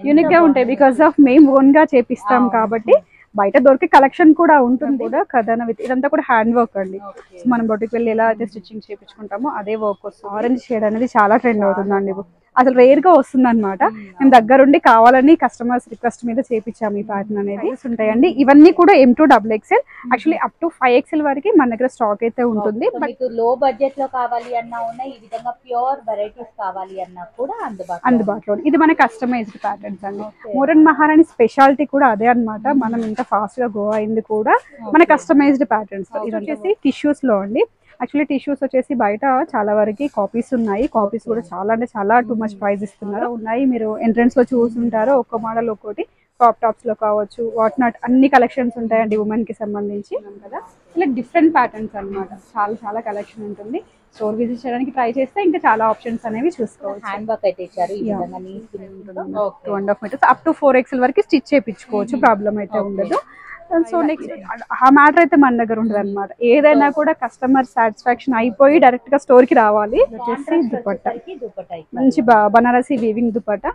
Unique గా ఉంటాయి because of మేము ఓన్ గా చేపిస్తాం అవును. కాబట్టి బయట దొరికే కలెక్షన్ కూడా ఉంటుంది కూడా కథన విత్ ఇదంతా కూడా హ్యాండ్ వర్క్ అండి సో మనం బొటికి వెళ్ళి ఎలా అయితే స్టిచ్చింగ్ చేయించుకుంటామో అదే వర్క్ వస్తుంది ఆరెంజ్ షేడ్ అనేది చాలా ట్రెండ్ అవుతుందండి ఇప్పుడు అసలు రేర్ గా వస్తుంది అనమాట మేము దగ్గరుండి కావాలని కస్టమర్స్ రిక్వెస్ట్ మీద చేపించాము ఈ ప్యాటర్న్ అనేది ఉంటాయండి ఇవన్నీ కూడా M to double XL actually up to five XL వరకు మన దగ్గర స్టాక్ అయితే ఉంటుంది సో బట్ మీకు లో బడ్జెట్ లో కావాలి అన్నా ఉన్నాయి ఈ విధంగా ప్యూర్ వెరైటీస్ కావాలి అన్నా కూడా అందుబాటులో అందుబాటులో ఉంది. ఇది మన కస్టమైజ్డ్ ప్యాటర్న్స్ అండి Okay. మోరన్ మహారాణి స్పెషాలిటీ కూడా అదే అన్నమాట మనం ఇంత ఫాస్ట్ గా గో అయింది కూడా మన కస్టమైజ్డ్ ప్యాటర్న్స్ ఇది వచ్చేసి టిష్యూస్ లో అండి యాక్చువల్లీ టిష్యూస్ వచ్చేసి బయట చాలా వరకు కాపీస్ ఉన్నాయి కాపీస్ కూడా చాలా అంటే చాలా టూ మచ్ ప్రైస్ ఇస్తున్నారు ఉన్నాయి మీరు ఎంట్రన్స్ లో చూసుంటారు ఒక్క మోడల్ ఒక్కోటి క్రాప్ టాప్స్ లో కావచ్చు వాట్ నాట్ అన్ని కలెక్షన్స్ ఉంటాయండి ఉమెన్ కి సంబంధించి కదా ఇలా డిఫరెంట్ ప్యాటర్న్స్ అన్నమాట చాలా చాలా కలెక్షన్ ఉంటుంది స్టోర్ విజిట్ చేయడానికి ట్రై చేస్తే ఇంకా చాలా ఆప్షన్స్ అనేవి చూసుకోవచ్చు హ్యాండ్ వర్క్ అయితే ఇచ్చారు ఈ Yeah. విధంగా neat two and half metres up to four XL వరకు స్టిచ్ చేయించుకోవచ్చు ప్రాబ్లం అయితే Okay. ఉండదు సో నెక్స్ట్ ఆ మ్యాటర్ అయితే మన దగ్గర ఉండదు అనమాట ఏదైనా కూడా కస్టమర్ సాటిస్ఫాక్షన్ అయిపోయి డైరెక్ట్ గా స్టోర్ కి రావాలి ఇది వచ్చేసి దుపట్టా దుపట్టా మంచి బ- బనారసి వీవింగ్ దుపట్టా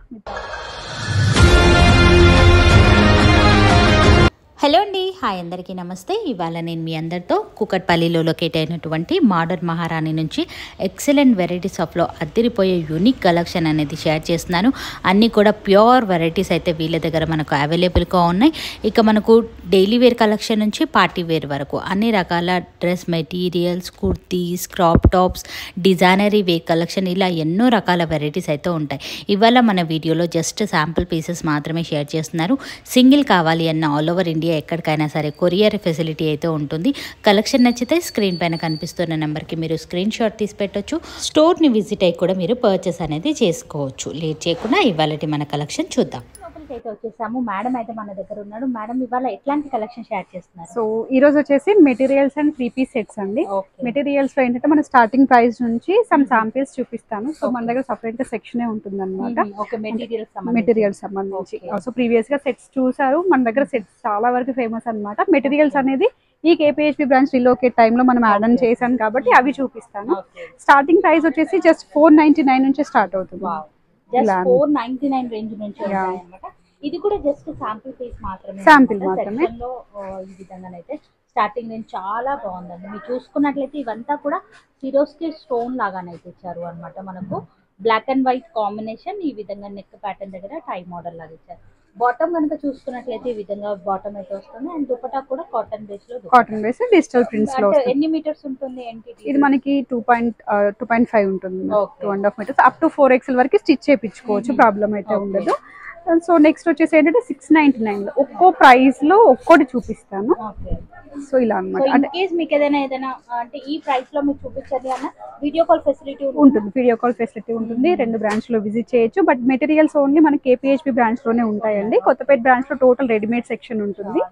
హలో అండి హాయ్ అందరికీ నమస్తే ఇవాళ నేను మీ అందరితో కుకట్పల్లిలో లొకేట్ అయినటువంటి మోడర్న్ మహారాణి నుంచి ఎక్సలెంట్ వెరైటీస్ ఆఫ్లో అద్దరిపోయే యూనిక్ కలెక్షన్ అనేది షేర్ చేస్తున్నాను అన్నీ కూడా ప్యూర్ వెరైటీస్ అయితే వీళ్ళ దగ్గర మనకు అవైలబుల్గా ఉన్నాయి ఇక మనకు డైలీ వేర్ కలెక్షన్ నుంచి పార్టీ వేర్ వరకు అన్ని రకాల dress materials kurtis crop tops designer wear collection ఇలా ఎన్నో రకాల వెరైటీస్ అయితే ఉంటాయి ఇవాళ మన వీడియోలో జస్ట్ శాంపుల్ పీసెస్ మాత్రమే షేర్ చేస్తున్నారు సింగిల్ కావాలి అన్న ఆల్ ఓవర్ ఇండియా ఎక్కడికైనా సరే కొరియర్ ఫెసిలిటీ అయితే ఉంటుంది కలెక్షన్ నచ్చితే స్క్రీన్ పైన కనిపిస్తున్న నెంబర్కి మీరు స్క్రీన్ షాట్ తీసి పెట్టొచ్చు స్టోర్ని విజిట్ అయ్యి కూడా మీరు పర్చేస్ అనేది చేసుకోవచ్చు లేట్ చేయకుండా ఇవాళ మన కలెక్షన్ చూద్దాం లోపలికి అయితే వచ్చేసాము మేడం అయితే మన దగ్గర ఉన్నాడు మేడం ఇవాళ ఎట్లాంటి కలెక్షన్ షేర్ చేస్తున్నారు సో ఈ రోజు వచ్చేసి materials and three piece sets అండి ఓకే మెటీరియల్స్ లో ఏంటంటే మన స్టార్టింగ్ ప్రైస్ నుంచి సమ్ శాంపిల్స్ చూపిస్తాను సో మన దగ్గర సపరేట్ గా సెక్షన్ ఉంటుంది అనమాట ఓకే మెటీరియల్స్ మెటీరియల్స్ సంబంధించి Okay. సో ప్రీవియస్ గా సెట్స్ చూసారు మన దగ్గర సెట్స్ చాలా వరకు ఫేమస్ అన్నమాట మెటీరియల్స్ అనేది ఈ కేపీహెచ్పి బ్రాంచ్ రిలోకేట్ టైంలో మనం యాడ్ ఆన్ చేశాను కాబట్టి అవి చూపిస్తాను ఓకే స్టార్టింగ్ ప్రైస్ వచ్చేసి జస్ట్ ఫోర్ నైన్టీ నైన్ నుంచి స్టార్ట్ అవుతుంది వావ్ జస్ట్ ఇలా. ఫోర్ నైన్టీ నైన్ రేంజ్ నుంచి Yeah. అన్నమాట ఇది కూడా జస్ట్ శాంపిల్ పీస్ మాత్రమే Sample అన్నమాట. మాత్రమే. Section లో ఆ, ఈ విధంగానైతే స్టార్టింగ్ రేంజ్ చాలా బాగుందండి మీరు చూసుకున్నట్లయితే ఇవంతా కూడా సిరోస్కి స్టోన్ లాగానైతే ఇచ్చారు అన్నమాట మనకు బ్లాక్ అండ్ వైట్ కాంబినేషన్ ఈ విధంగా నెక్ ప్యాటర్న్ దగ్గర టై మోడల్ లాగా ఇచ్చారు బాటమ్ కనుక చూసుకున్నట్లయితే ఈ విధంగా బాటమ్ అయితే వస్తుంది అండ్ దుపట్టా కూడా కాటన్ బేస్ లో dupatta. Cotton base digital prints లో అంటే వస్తుంది ఎన్ని మీటర్స్ ఉంటుంది ఏంటి ఇది మనకి two point two point five ఉంటుంది Okay. Two and half metres up to four XL వరకు స్టిచ్ చేయించుకోవచ్చు ప్రాబ్లం అయితే Okay. ఉండదు సో నెక్స్ట్ వచ్చేసి ఏంటంటే సిక్స్ నైన్టీ నైన్ లో ఒక్కో ప్రైస్ లో ఒక్కోటి చూపిస్తాను ఓకే సో ఇలా సో అనమాట ఇన్ అంటే కేస్ మీకు ఏదైనా ఏదైనా అంటే ఈ ప్రైస్ లో మీకు చూపించాలి అన్న వీడియో కాల్ ఫెసిలిటీ ఉంటుంది వీడియో కాల్ ఫెసిలిటీ ఉంటుంది రెండు బ్రాంచ్ లో విజిట్ చేయొచ్చు బట్ మెటీరియల్స్ ఓన్లీ మన కేపీహెచ్పి బ్రాంచ్ లోనే ఉంటాయండి కొత్తపేట బ్రాంచ్ లో టోటల్ రెడీమేడ్ సెక్షన్ ఉంటుంది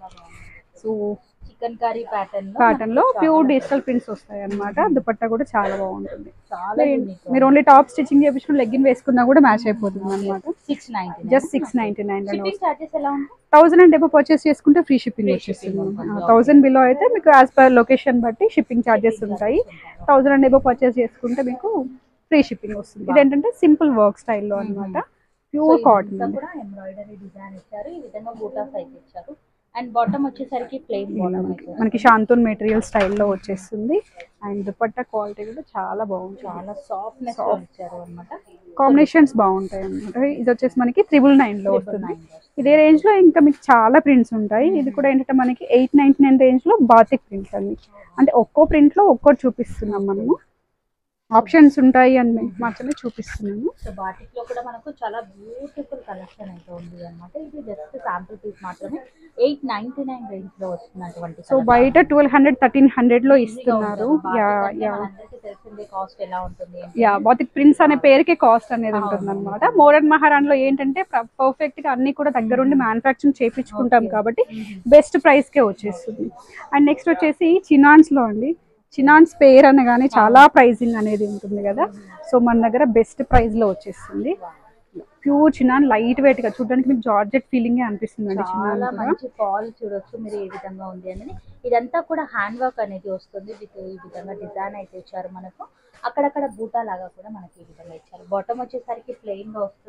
so chikankari pattern cotton లో ప్యూర్ డిజిటల్ ప్రింట్స్ వస్తాయి అనమాట దుపట్టా కూడా చాలా బాగుంటుంది చాలా మీరు- మీరు ఓన్లీ టాప్ స్టిచ్చింగ్ చేపించుకుని లెగ్గిన్ వేసుకున్నా కూడా మ్యాచ్ అయిపోతుంది అనమాట six ninety just six ninety nine shipping charges ఎలా ఉంటాయి థౌసండ్ అండ్ ఎబో పర్చేస్ చేసుకుంటే ఫ్రీ షిప్పింగ్ Free వచ్చేస్తుంది shipping ఉంటుంది. థౌసండ్ బిలో అయితే మీకు యాజ్ పర్ లొకేషన్ బట్టి షిప్పింగ్ చార్జెస్ ఉంటాయి థౌసండ్ అండ్ ఎబో పర్చేస్ చేసుకుంటే మీకు ఫ్రీ షిప్పింగ్ వస్తుంది ఇదేంటంటే సింపుల్ వర్క్ స్టైల్లో అన్నమాట ప్యూర్ కాటన్ కూడా ఎంబ్రాయిడరీ డిజైన్ ఇచ్చారు ఈ విధంగా బూటాస్ అయితే ఇచ్చారు అండ్ బాటమ్ వచ్చేసరికి ప్లెయిన్ బాటమ్ అయితే మనకి శాంతూన్ మెటీరియల్ స్టైల్లో వచ్చేస్తుంది అండ్ దుపట్టా క్వాలిటీ కూడా చాలా బాగుంటుంది చాలా సాఫ్ట్నెస్ ఇచ్చారు అన్నమాట కాంబినేషన్స్ బాగుంటాయి అన్నమాట ఇది వచ్చేసి మనకి త్రిబుల్ నైన్ లో వస్తుంది nine లో ఇదే రేంజ్ లో ఇంకా మీకు చాలా ప్రింట్స్ ఉంటాయి ఇది కూడా ఏంటంటే మనకి ఎయిట్ నైన్టీ నైన్ రేంజ్ లో బాతిక్ ప్రింట్స్ అన్ని అంటే ఒక్కో ప్రింట్ లో ఒక్కోటి చూపిస్తున్నాం మనము ఆప్షన్స్ ఉంటాయి అని మీకు మాత్రమే చూపిస్తున్నాను సో బాటిక్ లో కూడా మనకు చాలా బ్యూటిఫుల్ కలెక్షన్ అయితే ఉంది అన్నమాట ఇది జస్ట్ శాంపుల్ పీస్ మాత్రమే ఎయిట్ నైన్టీ నైన్ రేంజ్ లో వస్తున్నటువంటి సో బయట ట్వెల్వ్ హండ్రెడ్ థర్టీన్ హండ్రెడ్ లో ఇస్తున్నారు యా యా అందరికీ తెలిసిందే కాస్ట్ ఎలా ఉంటుంది అని. యా బాతిక్ ప్రిన్స్ అనే పేరుకే కాస్ట్ అనేది ఉంటుంది అనమాట మోడర్న్ మహారాణ్లో ఏంటంటే పర్ఫెక్ట్ గా అన్ని కూడా దగ్గరుండి మ్యానుఫ్యాక్చరింగ్ చేయించుకుంటాం కాబట్టి బెస్ట్ ప్రైస్ కే వచ్చేస్తుంది అండ్ నెక్స్ట్ వచ్చేసి చినాన్స్ లో అండి చినాన్స్ పేర్ అనగానే చాలా ప్రైజింగ్ అనేది ఉంటుంది కదా సో మన దగ్గర బెస్ట్ ప్రైస్ లో వచ్చేస్తుంది ప్యూర్ చినాన్ లైట్ వెయిట్ గా చూడడానికి మీకు జార్జెట్ ఫీలింగ్ అనిపిస్తుంది అండి చినాన్ చాలా కూడా మంచి ఫాల్ చూడొచ్చు మీరు ఏ విధంగా ఉంది అనేది ఇదంతా కూడా హ్యాండ్ వర్క్ అనేది వస్తుంది విత్ ఈ విధంగా డిజైన్ అయితే ఇచ్చారు మనకు అక్కడక్కడ బూటా లాగా కూడా మనకి ఈ విధంగా ఇచ్చారు బాటమ్ వచ్చేసరికి ప్లెయిన్ గా వస్తుంది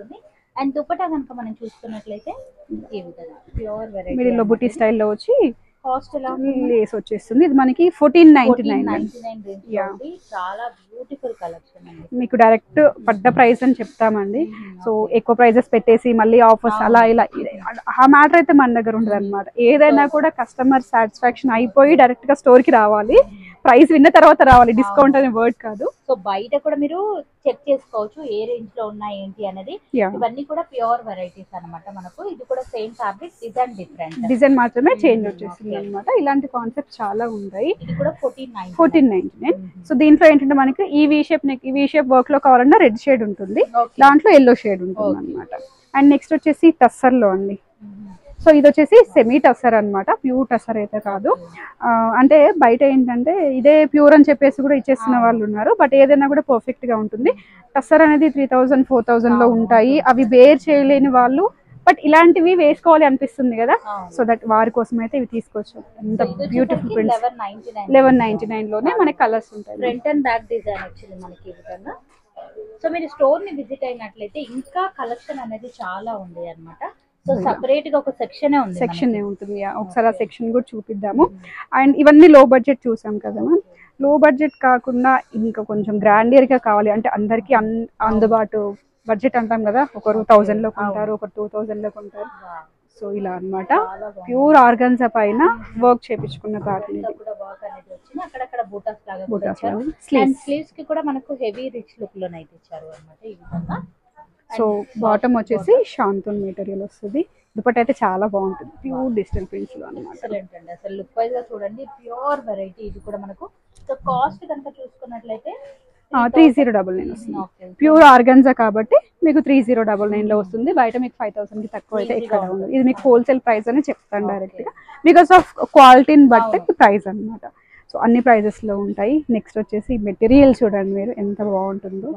అండ్ దుపట్టా కనుక మనం చూసుకున్నట్లయితే ఈ విధంగా ప్యూర్ వెరైటీ మిడిల్ లో బుటీ స్టైల్లో వచ్చి కాస్ట్ ఎలా లేస్ వచ్చేస్తుంది ఇది మనకి fourteen ninety nine ninety nine range Yeah. చాలా బ్యూటిఫుల్ కలెక్షన్ అండి మీకు డైరెక్ట్ పడ్డ ప్రైస్ అని చెప్తామండి సో ఎక్కువ ప్రైజెస్ పెట్టేసి మళ్ళీ ఆఫర్స్ అలా ఇలా ఆ మ్యాటర్ అయితే మన దగ్గర ఉండదు అనమాట ఏదైనా కూడా కస్టమర్ సాటిస్ఫాక్షన్ అయిపోయి డైరెక్ట్ గా స్టోర్ కి రావాలి ప్రైస్ విన్న తర్వాత రావాలి డిస్కౌంట్ అనే వర్డ్ కాదు సో బయట కూడా మీరు చెక్ చేసుకోవచ్చు ఏ రేంజ్ లో ఉన్నాయి ఏంటి అనేది యా ఇవన్నీ కూడా ప్యూర్ వెరైటీస్ అన్నమాట మనకు ఇది కూడా same fabric design different design మాత్రమే చేంజ్ వచ్చేసింది అనమాట ఇలాంటి కాన్సెప్ట్ చాలా ఉన్నాయి ఇది కూడా fourteen nine fourteen ninety nine so దీంట్లో ఏంటంటే మనకి ఈ వీ షేప్ నెక్ ఈ వీ షేప్ వర్క్ లో కావాలన్నా రెడ్ షేడ్ ఉంటుంది దాంట్లో ఎల్లో షేడ్ ఉంటుంది అనమాట అండ్ నెక్స్ట్ వచ్చేసి టస్సర్ లో అండి సో ఇది వచ్చేసి సెమీ టస్సర్ అన్నమాట ప్యూర్ టస్సర్ అయితే కాదు ఆ, అంటే బయట ఏంటంటే ఇదే ప్యూర్ అని చెప్పేసి కూడా ఇచ్చేస్తున్న వాళ్ళు ఉన్నారు బట్ ఏదైనా కూడా పర్ఫెక్ట్ గా ఉంటుంది టస్సర్ అనేది త్రీ థౌజండ్ ఫోర్ థౌజండ్ లో ఉంటాయి అవి బేర్ చేయలేని వాళ్ళు బట్ ఇలాంటివి వేసుకోవాలి అనిపిస్తుంది కదా సో దట్ వారి కోసం అయితే ఇవి తీసుకోవచ్చు ఎంత beautiful prints eleven ninety nine eleven ninety nine లోనే మనకి కలర్స్ ఉంటాయి ఫ్రంట్ అండ్ బ్యాక్ డిజైన్ వచ్చింది మనకి ఈ విధంగా సో మీరు స్టోర్ ని విజిట్ అయినట్లయితే ఇంకా కలెక్షన్ అనేది చాలా ఉంది అన్నమాట సో సపరేట్ గా ఒక సెక్షన్ ఉంది సెక్షన్ ఉంటుంది యా. ఒకసారి ఆ సెక్షన్ కూడా చూపిద్దాము అండ్ ఇవన్నీ లో బడ్జెట్ చూసాం కదా మ్యామ్ లో బడ్జెట్ కాకుండా ఇంకా కొంచెం గ్రాండియర్ గా కావాలి అంటే అందరికి అన్- అందుబాటు బడ్జెట్ అంటాం కదా ఒకరు థౌజండ్ లో కొంటారు ఒకరు టూ థౌజండ్ లో కొంటారు సో ఇలా అన్నమాట ప్యూర్ ఆర్గన్సా పైన వర్క్ చేపించుకున్న ప్యాటర్న్ ఇది కూడా వర్క్ అనేది వచ్చింది అక్కడక్కడ బూటాస్ లాగా కూడా బూటాస్ ఇచ్చారు లాగా. And Sleeves. స్లీవ్స్ కి కూడా మనకు హెవీ రిచ్ లుక్ లో అయితే ఇచ్చారు అన్నమాట ఈ విధంగా సో బాటమ్ వచ్చేసి షాంతూన్ మెటీరియల్ వస్తుంది దుపట్ట అయితే చాలా బాగుంటుంది ప్యూర్ డిజిటల్ ప్రింట్స్ లో అనమాట ఎక్సలెంట్ అండి అసలు లుక్ వైజ్ గా చూడండి ప్యూర్ వెరైటీ ఇది కూడా మనకు సో కాస్ట్ కనుక చూసుకున్నట్లయితే త్రీ జీరో డబల్ నైన్ వస్తుంది ఓకే ప్యూర్ ఆర్గన్జా కాబట్టి మీకు త్రీ జీరో డబల్ నైన్ లో వస్తుంది బయట మీకు ఫైవ్ థౌసండ్ కి తక్కువ అయితే ఎక్కడ ఉండదు ఇది మీకు హోల్సేల్ ప్రైస్ అని చెప్తాను డైరెక్ట్ గా బికాస్ ఆఫ్ క్వాలిటీని బట్టి ప్రైస్ అన్నమాట సో అన్ని ప్రైజెస్ లో ఉంటాయి నెక్స్ట్ వచ్చేసి మెటీరియల్ చూడండి మీరు ఎంత బాగుంటుందో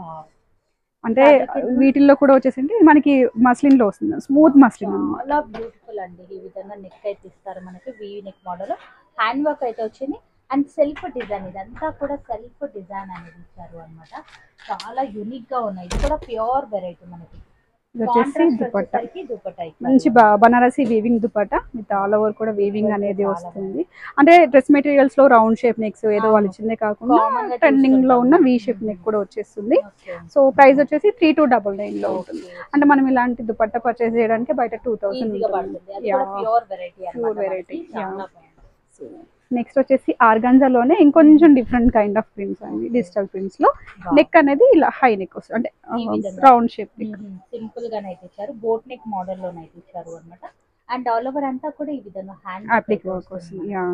అంటే వీటిల్లో కూడా వచ్చేసి మనకి మస్లిన్ లో వస్తుంది స్మూత్ మస్లిన్ అన్నమాట చాలా బ్యూటిఫుల్ అండి ఈ విధంగా నెక్ అయితే ఇస్తారు మనకి V neck model hand work అయితే వచ్చింది అండ్ సెల్ఫ్ డిజైన్ ఇదంతా కూడా సెల్ఫ్ డిజైన్ అనేది ఇచ్చారు అన్నమాట చాలా యూనిక్ గా ఉన్నాయి ఇది కూడా ప్యూర్ వెరైటీ మనకి ఇది వచ్చేసి Contrast దుపట్టా వచ్చేసరికి దుపట్టా ఇచ్చారు. మంచి బ- Banarasi weaving dupatta with all over కూడా వీవింగ్ అనేది వస్తుంది అంటే డ్రెస్ మెటీరియల్స్ లో రౌండ్ షేప్ నెక్స్ ఏదో వాళ్ళు ఇచ్చిందే కాకుండా Common గా ట్రెండింగ్ లో ఉన్న వీ షేప్ నెక్ కూడా వచ్చేస్తుంది Okay. సో ప్రైస్ వచ్చేసి త్రీ టూ డబల్ నైన్ లో ఉంటుంది అంటే మనం ఇలాంటి దుపట్టా పర్చేస్ చేయడానికి బయట టూ థౌసండ్ ఈజీగా పడుతుంది అది కూడా ప్యూర్ వెరైటీ Pure variety, చాలా yeah. బాగుంది నెక్స్ట్ వచ్చేసి ఆర్గాన్జాలోనే ఇంకొంచెం డిఫరెంట్ కైండ్ ఆఫ్ ప్రింట్స్ అండి డిజిటల్ ప్రింట్స్ లో నెక్ అనేది ఇలా హై నెక్ వస్తుంది అంటే ఈ విధంగా. రౌండ్ షేప్ నెక్ సింపుల్ గానే అయితే ఇచ్చారు బోట్ నెక్ మోడల్ లోనైతే ఇచ్చారు అన్నమాట అండ్ ఆల్ ఓవర్ అంతా కూడా ఈ విధంగా హ్యాండ్ అప్లిక్ వర్క్ వస్తుంది యా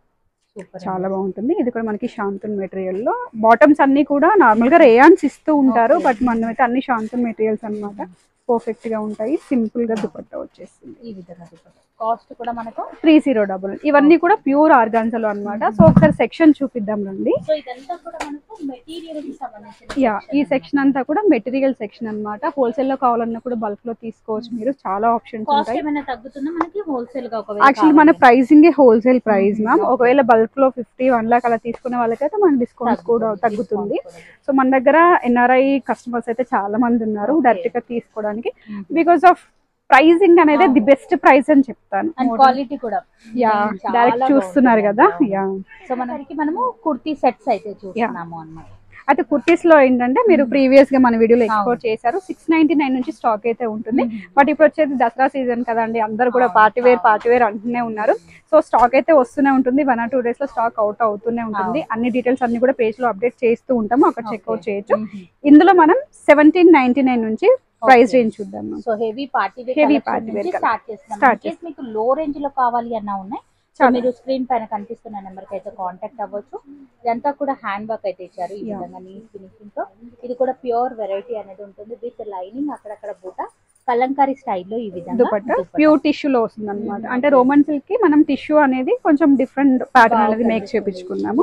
సూపర్ చాలా బాగుంటుంది ఇది కూడా మనకి శాంతన్ మెటీరియల్ లో బాటమ్స్ అన్ని కూడా నార్మల్ గా రేయాన్స్ ఇస్తూ ఉంటారు బట్ మనం అయితే అన్ని శాంతన్ మెటీరియల్స్ అన్నమాట పర్ఫెక్ట్ గా ఉంటాయి సింపుల్ గా దుపట్టా వచ్చేస్తుంది ఈ విధంగా కాస్ట్ కూడా మనకు త్రీ జీరో డబుల్ ఇవన్నీ కూడా ప్యూర్ ఆర్గాన్జాలో అన్నమాట సో ఒకసారి సెక్షన్ చూపిద్దాం రండి సో ఇదంతా కూడా మనకు మెటీరియల్ కి సంబంధించిన యా ఈ సెక్షన్ అంతా కూడా మెటీరియల్ సెక్షన్ అన్నమాట హోల్సేల్ లో కావాలన్నా కూడా బల్క్ లో తీసుకోవచ్చు మీరు చాలా ఆప్షన్స్ కాస్ట్ ఉంటాయి ఏమైనా తగ్గుతుందా మనకి హోల్సేల్ గా ఒకవేళ యాక్చువల్లీ మన ప్రైసింగ్ హోల్సేల్ ప్రైస్ మ్యామ్ ఒకవేళ బల్క్ లో ఫిఫ్టీ వన్ లాక్ అలా తీసుకునే వాళ్ళకైతే మన డిస్కౌంట్స్ కూడా తగ్గుతుంది సో మన దగ్గర ఎన్ఆర్ఐ కస్టమర్స్ అయితే చాలా మంది ఉన్నారు డైరెక్ట్ గా తీసుకోవడానికి బికాస్ ఆఫ్ ప్రైసింగ్ అనేది ది బెస్ట్ ప్రైస్ అని చెప్తాను అండ్ క్వాలిటీ కూడా యా చాలా డైరెక్ట్ చూస్తున్నారు కదా యా సో మనకి మనము కుర్తీ సెట్స్ అయితే చూస్తున్నాము అన్నమాట అయితే కుర్తీస్ లో ఏంటంటే మీరు ప్రీవియస్ గా మన వీడియోలో ఎక్స్పోర్ట్ చేశారు సిక్స్ నైన్టీ నైన్ నుంచి స్టాక్ అయితే ఉంటుంది బట్ ఇప్పుడు వచ్చేది దసరా సీజన్ కదండి అందరు కూడా పార్టీ వేర్ పార్టీ వేర్ అంటూనే ఉన్నారు సో స్టాక్ అయితే వస్తూనే ఉంటుంది వన్ ఆర్ టూ డేస్ లో స్టాక్ అవుట్ అవుతూనే ఉంటుంది అన్ని డీటెయిల్స్ అన్ని కూడా పేజ్ లో అప్డేట్ చేస్తూ ఉంటాము అక్కడ చెక్అవుట్ చేయొచ్చు ఇందులో మనం సెవెంటీన్ నైన్టీ నైన్ నుంచి ప్రైస్ రేంజ్ చూద్దాం ma'am. So heavy party wear Heavy heavy party wear start చేస్తున్నాం Start In case మీకు లో రేంజ్ లో కావాలి అన్నా ఉన్నాయి సో చాలా. మీరు స్క్రీన్ పైన కనిపిస్తున్న నెంబర్ కి అయితే కాంటాక్ట్ అవ్వచ్చు ఇదంతా కూడా హ్యాండ్ వర్క్ అయితే ఇచ్చారు ఈ Yeah. విధంగా నీట్ ఫినిషింగ్ తో ఇది కూడా ప్యూర్ వెరైటీ అనేది ఉంటుంది విత్ లైనింగ్ అక్కడక్కడ బూట కలంకారీ స్టైల్లో ఈ విధంగా దుపట్టా ప్యూర్ టిష్యూ లో వస్తుంది అనమాట అంటే రోమన్ సిల్క్ కి మనం టిష్యూ అనేది కొంచెం డిఫరెంట్ ప్యాటర్న్ అనేది మేక్ చేపించుకున్నాము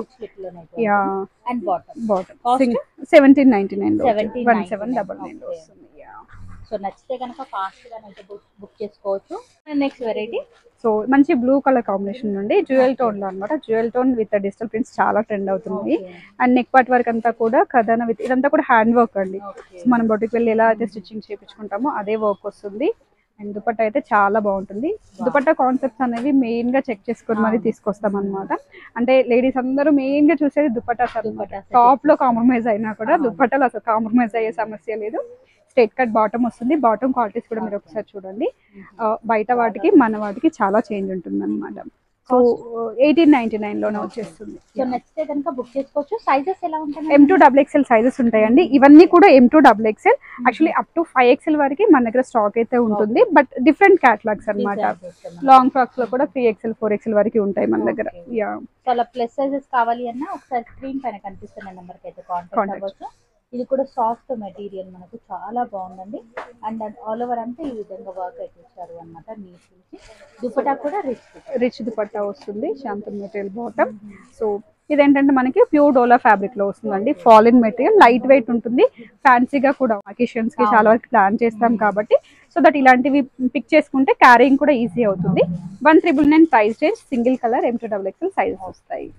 yeah and bottom bottom Cost? Seventeen ninety nine seventeen one seven double nine లో వస్తుంది yeah. సో నచ్చితే కనుక ఫాస్ట్ గా అయితే బుక్ బుక్ చేసుకోవచ్చు నెక్స్ట్ వెరైటీ సో సో మంచి బ్లూ కలర్ కాంబినేషన్ నుండి జ్యువెల్ టోన్ లో అనమాట jewel tone with digital prints చాలా ట్రెండ్ అవుతుంది అండ్ నెక్ పార్ట్ వర్క్ అంతా కూడా కథన విత్ ఇదంతా కూడా హ్యాండ్ వర్క్ అండి సో మనం బొటికి వెళ్ళి ఎలా అయితే స్టిచ్చింగ్ చేయించుకుంటామో అదే వర్క్ వస్తుంది అండ్ దుపట్టా అయితే చాలా బాగుంటుంది దుపట్టా కాన్సెప్ట్స్ అనేవి మెయిన్ గా చెక్ చేసుకొని మరి తీసుకొస్తాం అనమాట అంటే లేడీస్ అందరూ మెయిన్ గా చూసేది దుపట్టాస్ అనమాట దుపట్టాస్. టాప్ లో కాంప్రమైజ్ అయినా కూడా దుపట్టాలు అసలు కాంప్రమైజ్ అయ్యే సమస్య లేదు స్ట్రైట్ కట్ బాటమ్ వస్తుంది బాటమ్ క్వాలిటీస్ కూడా మీరు ఒకసారి చూడండి ఆ, బయట వాటికి మన వాటికి చాలా చేంజ్ ఉంటుంది అనమాట సో ఎయిటీన్ నైన్టీ నైన్ లోనే వచ్చేస్తుంది సో నచ్చితే కనుక బుక్ చేసుకోవచ్చు సైజెస్ ఎలా ఉంటాయి M to double XL sizes ఉంటాయండి ఇవన్నీ కూడా M to double XL actually up to five XL వరకు మన దగ్గర స్టాక్ అయితే ఉంటుంది బట్ డిఫరెంట్ క్యాటలాగ్స్ అన్నమాట లాంగ్ ఫ్రాక్స్ లో కూడా త్రీ ఎక్స్ఎల్ ఫోర్ ఎక్స్ఎల్ వరకు ఉంటాయి మన దగ్గర Okay. యా సో అలా ప్లస్ సైజెస్ కావాలి అన్నా ఒకసారి స్క్రీన్ పైన కనిపిస్తున్న నెంబర్ కి అయితే కాంటాక్ట్ Contact. అవ్వచ్చు ఇది కూడా సాఫ్ట్ మెటీరియల్ మనకు చాలా బాగుందండి అండ్ ఆల్ ఓవర్ అంతా ఈ విధంగా వర్క్ అయితే ఇచ్చారు అనమాట నీట్ నుంచి దుపటా కూడా రిచ్ రిచ్ దుపట్టా వస్తుంది శాంతం మెటీరియల్ బాటమ్ సో ఇదేంటంటే మనకి ప్యూర్ డోలా ఫ్యాబ్రిక్ లో వస్తుందండి ఫాలిన్ మెటీరియల్ లైట్ వెయిట్ ఉంటుంది ఫ్యాన్సీగా కూడా అకేషన్స్ కి చాలా వరకు ప్లాన్ చేస్తాం కాబట్టి సో దట్ ఇలాంటివి పిక్ చేసుకుంటే క్యారింగ్ కూడా ఈజీ అవుతుంది one triple nine price range single colour M to double XL sizes వస్తాయి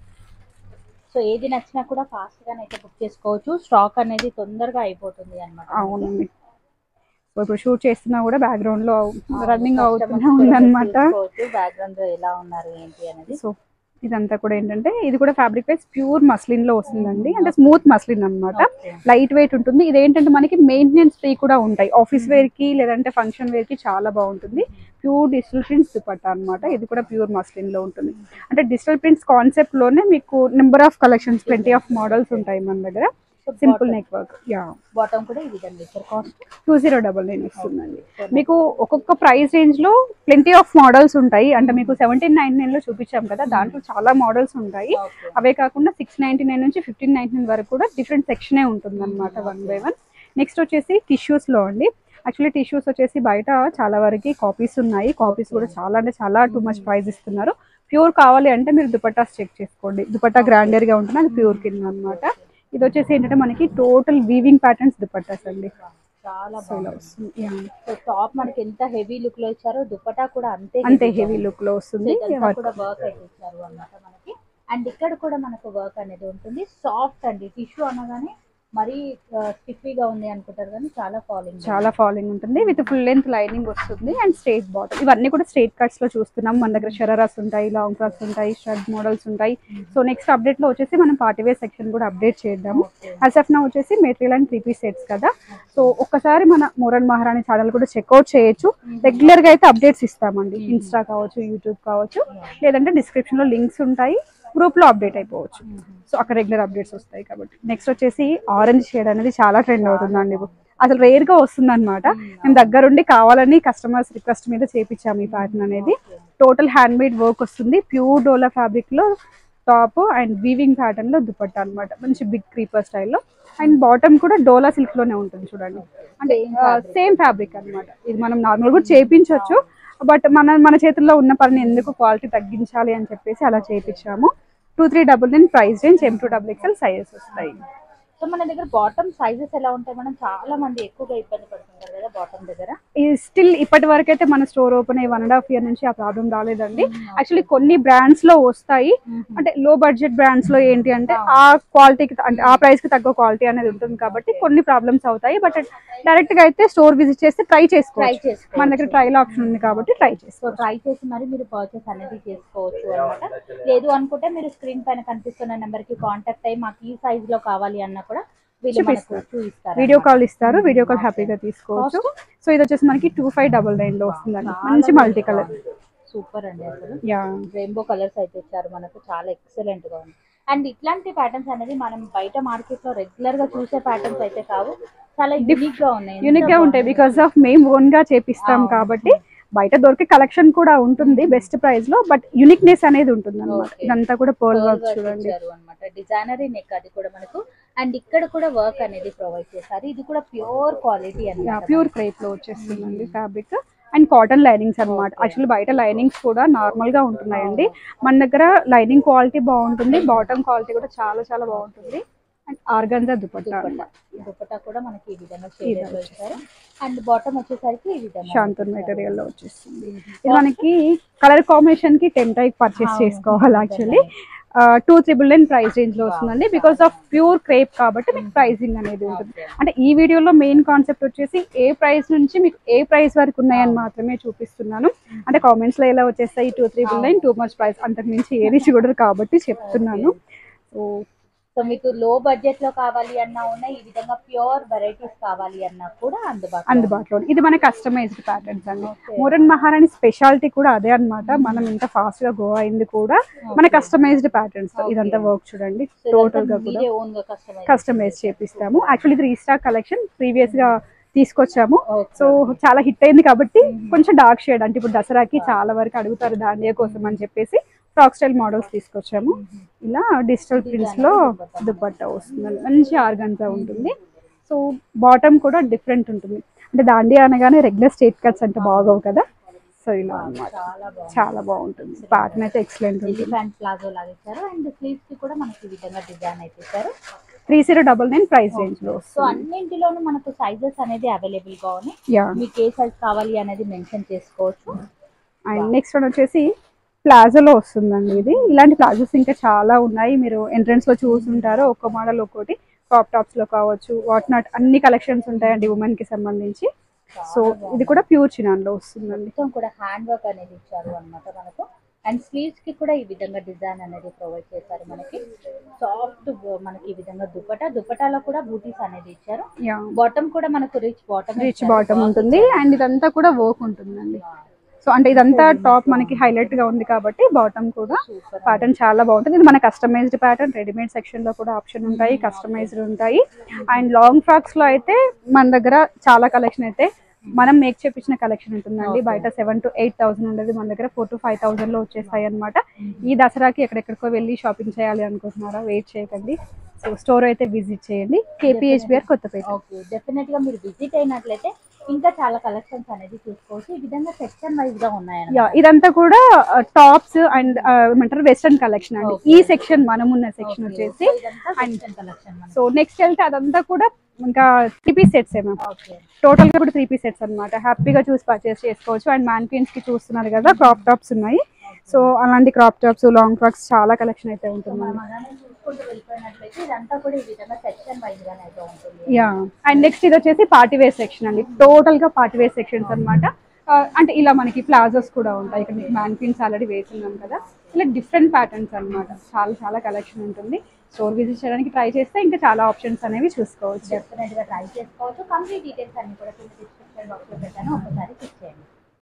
సో ఏది నచ్చినా కూడా ఫాస్ట్ గానే అయితే బుక్ చేసుకోవచ్చు స్టాక్ అనేది తొందరగా అయిపోతుంది అనమాట అవునండి సో ఇప్పుడు షూట్ చేస్తున్నా కూడా బ్యాక్గ్రౌండ్ లో రన్నింగ్ అవుతూనే ఉందన్నమాట బ్యాక్గ్రౌండ్ ఎలా ఉన్నారు ఏంటి అనేది సో ఇదంతా కూడా ఏంటంటే ఇది కూడా ఫ్యాబ్రిక్ వైజ్ ప్యూర్ మస్లిన్ లో వస్తుందండి అంటే స్మూత్ మస్లిన్ అన్నమాట Okay. లైట్ వెయిట్ ఉంటుంది ఇది ఏంటంటే మనకి మెయింటెనెన్స్ ఫ్రీ కూడా ఉంటాయి ఆఫీస్ వేర్ కి లేదంటే ఫంక్షన్ వేర్ కి చాలా బాగుంటుంది ప్యూర్ డిజిటల్ ప్రింట్స్ దుపట్టా అన్నమాట ఇది కూడా ప్యూర్ మస్లిన్ లో ఉంటుంది అంటే డిజిటల్ ప్రింట్స్ కాన్సెప్ట్ లోనే మీకు number of collections twenty of models ఉంటాయి మన దగ్గర simple neck work yeah bottom కూడా ఈ విధంగా ఇచ్చారు cost two zero double nine వస్తుందండి మీకు ఒక్కొక్క ప్రైస్ రేంజ్ లో ప్లెంటీ ఆఫ్ మోడల్స్ ఉంటాయి అంటే మీకు సెవెంటీన్ నైన్టీ నైన్ లో చూపించాం కదా దాంట్లో చాలా మోడల్స్ ఉంటాయి అవే కాకుండా సిక్స్ నైన్టీ నైన్ నుంచి ఫిఫ్టీన్ నైన్టీ నైన్ వరకు కూడా డిఫరెంట్ సెక్షనే ఉంటుంది అనమాట వన్ బై వన్ నెక్స్ట్ వచ్చేసి టిష్యూస్ లో అండి యాక్చువల్లీ టిష్యూస్ వచ్చేసి బయట చాలా వరకు కాపీస్ ఉన్నాయి కాపీస్ కూడా చాలా అంటే చాలా టూ మచ్ ప్రైస్ ఇస్తున్నారు ప్యూర్ కావాలి అంటే మీరు దుపట్టాస్ చెక్ చేసుకోండి దుపట్టా గ్రాండర్ గా ఉంటుంది అది ప్యూర్ కింద అన్నమాట ఇది వచ్చేసి ఏంటంటే మనకి టోటల్ వీవింగ్ ప్యాటర్న్స్ దుపట్టాస్ అండి చాలా సో ఇలా బాగుంది వస్తుంది Yeah. సో టాప్ మనకి ఎంత హెవీ లుక్ లో ఇచ్చారో దుపట్టా కూడా అంతే అంతే heavy గా హెవీ ఉంది. లుక్ లో సో వస్తుంది ఇదంతా కూడా వర్క్ అయితే ఇచ్చారు అన్నమాట మనకి అండ్ ఇక్కడ కూడా మనకు వర్క్ అనేది ఉంటుంది సాఫ్ట్ అండి టిష్యూ అనగానే మరీ స్టిఫీగా ఉంది అనుకుంటారు కానీ చాలా ఫాలింగ్ చాలా ఫాలింగ్ ఉంటుంది విత్ ఫుల్ లెంత్ లైనింగ్ వస్తుంది అండ్ స్ట్రైట్ బాటమ్ ఇవన్నీ కూడా స్ట్రైట్ కట్స్ లో చూస్తున్నాం మన దగ్గర షరారాస్ ఉంటాయి లాంగ్ ఫ్రాక్స్ ఉంటాయి షర్ట్ మోడల్స్ ఉంటాయి సో నెక్స్ట్ అప్డేట్ లో వచ్చేసి మనం పార్టీవేర్ సెక్షన్ కూడా అప్డేట్ చేద్దాము అసఫ్ నా వచ్చేసి material and three piece sets కదా సో ఒక్కసారి మన మోరల్ మహారాణి ఛానల్ కూడా చెక్అవుట్ చేయొచ్చు రెగ్యులర్ గా అయితే అప్డేట్స్ ఇస్తామండి ఇన్స్టా కావచ్చు యూట్యూబ్ కావచ్చు లేదంటే డిస్క్రిప్షన్ లో లింక్స్ ఉంటాయి గ్రూప్ లో అప్డేట్ అయిపోవచ్చు సో అక్కడ రెగ్యులర్ అప్డేట్స్ వస్తాయి కాబట్టి నెక్స్ట్ వచ్చేసి ఆరెంజ్ షేడ్ అనేది చాలా ట్రెండ్ అవుతుందండి ఇప్పుడు అసలు రేర్ గా వస్తుంది అనమాట మేము దగ్గరుండి కావాలని కస్టమర్స్ రిక్వెస్ట్ మీద చేపించాము ఈ ప్యాటర్న్ అనేది టోటల్ హ్యాండ్ మేడ్ వర్క్ వస్తుంది ప్యూర్ డోలా ఫ్యాబ్రిక్ లో టాప్ అండ్ వీవింగ్ ప్యాటర్న్ లో దుపట్టా అన్నమాట మంచి బిగ్ క్రీపర్ స్టైల్లో అండ్ బాటమ్ కూడా డోలా సిల్క్ లోనే ఉంటుంది చూడండి అంటే సేమ్ ఫ్యాబ్రిక్ అన్నమాట ఇది మనం నార్మల్ కూడా చేపించవచ్చు బట్ మన మన చేతుల్లో ఉన్న పనిని ఎందుకు క్వాలిటీ తగ్గించాలి అని చెప్పేసి అలా చేపించాము two three double nine price range M to double XL sizes వస్తాయి సో మన దగ్గర బాటమ్ సైజెస్ ఎలా ఉంటాయి మనం చాలా మంది ఎక్కువగా ఇబ్బంది పడుతుంటారు కదా బాటమ్ దగ్గర ఈ స్టిల్ ఇప్పటి వరకు అయితే మన స్టోర్ ఓపెన్ అయ్యి వన్ అండ్ హాఫ్ ఇయర్ నుంచి ఆ ప్రాబ్లం రాలేదండి యాక్చువల్లీ కొన్ని బ్రాండ్స్ లో వస్తాయి అంటే లో బడ్జెట్ బ్రాండ్స్ లో ఏంటి అంటే ఆ క్వాలిటీకి అంటే ఆ ప్రైస్ కి తగ్గ క్వాలిటీ అనేది ఉంటుంది కాబట్టి కొన్ని ప్రాబ్లమ్స్ అవుతాయి బట్ డైరెక్ట్ గా అయితే స్టోర్ విజిట్ చేస్తే ట్రై ట్రై చేసుకోవచ్చు చేసుకోవచ్చు మన దగ్గర ట్రైల్ ఆప్షన్ ఉంది కాబట్టి ట్రై సో చేసుకోవచ్చు ట్రై చేసి మరి మీరు పర్చేస్ అనేది చేసుకోవచ్చు అనమాట లేదు అనుకుంటే మీరు స్క్రీన్ పైన కనిపిస్తున్న నెంబర్ కి కాంటాక్ట్ అయ్యి మాకు ఈ సైజ్ లో కావాలి అన్నా కూడా వీళ్ళు మనకు చూపిస్తారు. చూపిస్తారు వీడియో కాల్ ఇస్తారు వీడియో కాల్ హ్యాపీగా తీసుకోవచ్చు సో ఇది వచ్చేసి మనకి టూ ఫైవ్ డబల్ నైన్ లో వస్తుందండి మంచి మల్టీ కలర్ సూపర్ అండి అసలు యా రెయిన్బో కలర్స్ అయితే ఇచ్చారు మనకు చాలా ఎక్సలెంట్ గా ఉంది అండ్ ఇట్లాంటి ప్యాటర్న్స్ అనేది మనం బయట మార్కెట్ లో రెగ్యులర్ గా చూసే ప్యాటర్న్స్ అయితే కావు చాలా యూనిక్ గా ఉన్నాయి యూనిక్ గా ఉంటాయి బికాస్ ఆఫ్ మేము ఓన్ గా చేపిస్తాం కాబట్టి బయట దొరికే కలెక్షన్ కూడా ఉంటుంది బెస్ట్ ప్రైస్ లో బట్ యూనిక్నెస్ అనేది ఉంటుంది అనమాట Okay. ఇదంతా కూడా పర్ల్ వర్క్ చూడండి అనమాట డిజైనరీ నెక్ అది కూడా మనకు అండ్ ఇక్కడ కూడా వర్క్ అనేది ప్రొవైడ్ చేశారు ఇది కూడా ప్యూర్ క్వాలిటీ అన్నమాట ప్యూర్ క్రేప్ లో వచ్చేస్తుందండి ఫ్యాబ్రిక్ అండ్ కాటన్ లైనింగ్స్ అన్నమాట యాక్చువల్లీ బయట లైనింగ్స్ కూడా నార్మల్ గా ఉంటున్నాయండి మన దగ్గర లైనింగ్ క్వాలిటీ బాగుంటుంది బాటమ్ క్వాలిటీ కూడా చాలా చాలా బాగుంటుంది అండ్ ఆర్గంజా దుపట్టా అన్నమాట దుపట్టా కూడా మనకి ఈ విధంగా ఇది షేడెడ్ లో ఇచ్చారు అండ్ బాటమ్ వచ్చేసరికి ఈ విధంగా శాంతన్ మెటీరియల్ లో వచ్చేస్తుంది ఇది మనకి కలర్ కాంబినేషన్ కి టెన్ టైప్ పర్చేస్ అవును. చేసుకోవాలి actually two triple nine price range లో వస్తుందండి బికాస్ ఆఫ్ ప్యూర్ క్రేప్ కాబట్టి మీకు ప్రైసింగ్ అనేది ఉంటుంది Okay. అంటే ఈ వీడియోలో మెయిన్ కాన్సెప్ట్ వచ్చేసి ఏ ప్రైస్ నుంచి మీకు ఏ ప్రైస్ వరకు ఉన్నాయని మాత్రమే చూపిస్తున్నాను అంటే కామెంట్స్ లో ఎలా వచ్చేస్తాయి two triple nine too much price అంతకు మించి ఏది చూడరు కాబట్టి చెప్తున్నాను సో సో మీకు లో బడ్జెట్ లో కావాలి అన్నా ఉన్నాయి ఈ విధంగా ప్యూర్ వెరైటీస్ కావాలి అన్నా కూడా అందుబాటులో అందుబాటులో ఉంది. ఇది మన కస్టమైజ్డ్ ప్యాటర్న్స్ అండి Okay. మోడర్న్ మహారాణి స్పెషాలిటీ కూడా అదే అన్నమాట మనం ఇంత ఫాస్ట్ గా గో అయింది కూడా మన కస్టమైజ్డ్ ప్యాటర్న్స్ Okay. ఇదంతా వర్క్ చూడండి So టోటల్ ఇదంతా గా కూడా మీరే ఓన్ గా కస్టమైజ్ కస్టమైజ్ చేపిస్తాము యాక్చువల్లీ ఇది రీస్టాక్ కలెక్షన్ ప్రీవియస్ గా తీసుకొచ్చాము Okay. సో చాలా హిట్ అయింది కాబట్టి కొంచెం డార్క్ షేడ్ అంటే ఇప్పుడు దసరాకి చాలా వరకు అడుగుతారు దాండియా కోసం అని చెప్పేసి ఫ్రాక్ స్టైల్ మోడల్స్ తీసుకొచ్చాము ఇలా డిజిటల్ ప్రింట్స్ లో దుపట్టా వస్తుంది మంచి ఆర్గన్జా ఉంటుంది సో బాటమ్ కూడా డిఫరెంట్ ఉంటుంది అంటే దాండియా అనగానే రెగ్యులర్ స్టేట్ కట్స్ అంటే బాగోవు కదా సో ఇలా అన్నమాట చాలా బాగుంది చాలా బాగుంటుంది ప్యాటర్న్ అయితే ఎక్సలెంట్ ఉంటుంది ఎలిఫెంట్ ప్లాజో లాగా ఇచ్చారు అండ్ స్లీవ్స్ కి కూడా మనకి ఈ విధంగా డిజైన్ అయితే ఇచ్చారు three zero double nine price range లో సో అన్నింటిలోనూ మనకు సైజెస్ అనేది అవైలబుల్ గా ఉన్నాయి యా మీకు ఏ సైజ్ కావాలి అనేది మెన్షన్ చేసుకోవచ్చు అండ్ నెక్స్ట్ వన్ వచ్చేసి ప్లాజోలో వస్తుందండి ఇది ఇలాంటి ప్లాజోస్ ఇంకా చాలా ఉన్నాయి మీరు ఎంట్రన్స్ లో చూసుంటారు ఒక్క మోడల్ ఒక్కోటి క్రాప్ టాప్స్ లో కావచ్చు వాట్ నాట్ అన్ని కలెక్షన్స్ ఉంటాయండి ఉమెన్ కి సంబంధించి సో ఇది కూడా ప్యూర్ చినాన్ లో వస్తుందండి మొత్తం కూడా హ్యాండ్ వర్క్ అనేది ఇచ్చారు అన్నమాట మనకు అండ్ స్లీవ్స్ కి కూడా ఈ విధంగా డిజైన్ అనేది ప్రొవైడ్ చేశారు మనకి సాఫ్ట్ మనకి ఈ విధంగా దుపటా దుపటాలో కూడా బూటీస్ అనేది ఇచ్చారు యా బాటమ్ కూడా మనకు రిచ్ బాటమ్ రిచ్ బాటమ్ ఉంటుంది అండ్ ఇదంతా కూడా వర్క్ ఉంటుందండి సో అంటే ఇదంతా టాప్ మనకి హైలైట్ గా ఉంది కాబట్టి బాటమ్ కూడా సూపర్ ప్యాటర్న్ చాలా బాగుంటుంది ఇది మన కస్టమైజ్డ్ ప్యాటర్న్ రెడీమేడ్ సెక్షన్ లో కూడా ఆప్షన్ ఉంటాయి కస్టమైజ్డ్ ఉంటాయి అండ్ లాంగ్ ఫ్రాక్స్ లో అయితే మన దగ్గర చాలా కలెక్షన్ అయితే మనం మేక్ చేపించిన కలెక్షన్ ఉంటుందండి బయట సెవెన్ టు ఎయిట్ థౌసండ్ ఉండేది మన దగ్గర ఫోర్ టు ఫైవ్ థౌసండ్ లో వచ్చేస్తాయి అనమాట ఈ దసరాకి ఎక్కడెక్కడికో వెళ్ళి షాపింగ్ చేయాలి అనుకుంటున్నారా వెయిట్ చేయకండి సో స్టోర్ అయితే విజిట్ చేయండి కేపీహెచ్బిఆర్ కొత్తపేట ఓకే డెఫినెట్ గా మీరు విజిట్ అయినట్లయితే ఇంకా చాలా కలెక్షన్స్ అనేది చూసుకోవచ్చు ఈ విధంగా సెక్షన్ వైజ్ గా ఉన్నాయి యా ఇదంతా కూడా టాప్స్ అండ్ ఏమంటారు వెస్టర్న్ కలెక్షన్ అండి ఈ సెక్షన్ మనం ఉన్న సెక్షన్ వచ్చేసి కలెక్షన్ సో నెక్స్ట్ వెళ్తే అదంతా కూడా ఇంకా త్రీ పీస్ సెట్స్ ఏమో ఓకే టోటల్ గా కూడా త్రీ పీస్ సెట్స్ అనమాట హ్యాపీగా చూసి పర్చేస్ చేసుకోవచ్చు అండ్ మ్యాన్క్వీన్స్ కి చూస్తున్నారు కదా క్రాప్ టాప్స్ ఉన్నాయి సో అలాంటి క్రాప్ టాప్స్ లాంగ్ ఫ్రాక్స్ చాలా కలెక్షన్ అయితే ఉంటుంది మనం అలానే చూసుకుంటూ వెళ్ళిపోయినట్లయితే ఇదంతా కూడా ఈ విధంగా సెక్షన్ వైజ్ గానే అయితే ఉంటుంది యా అండ్ నెక్స్ట్ ఇది వచ్చేసి పార్టీ వేర్ సెక్షన్ అండి టోటల్ గా పార్టీ వేర్ సెక్షన్స్ అనమాట అంటే ఇలా మనకి ప్లాజోస్ కూడా ఉంటాయి ఇక్కడ మీకు మ్యాన్క్వీన్స్ ఆల్రెడీ వేసున్నాం కదా ఇలా డిఫరెంట్ ప్యాటర్న్స్ అన్నమాట చాలా చాలా కలెక్షన్ ఉంటుంది స్టోర్ విజిట్ చేయడానికి ట్రై చేస్తే ఇంకా చాలా ఆప్షన్స్ అనేవి చూసుకోవచ్చు డెఫినెట్ గా ట్రై చేసుకోవచ్చు కంప్లీట్ డీటెయిల్స్ అన్ని కూడా కింద డిస్క్రిప్షన్ బాక్స్ లో పెట్టాను ఒకసారి చెక్ చేయండి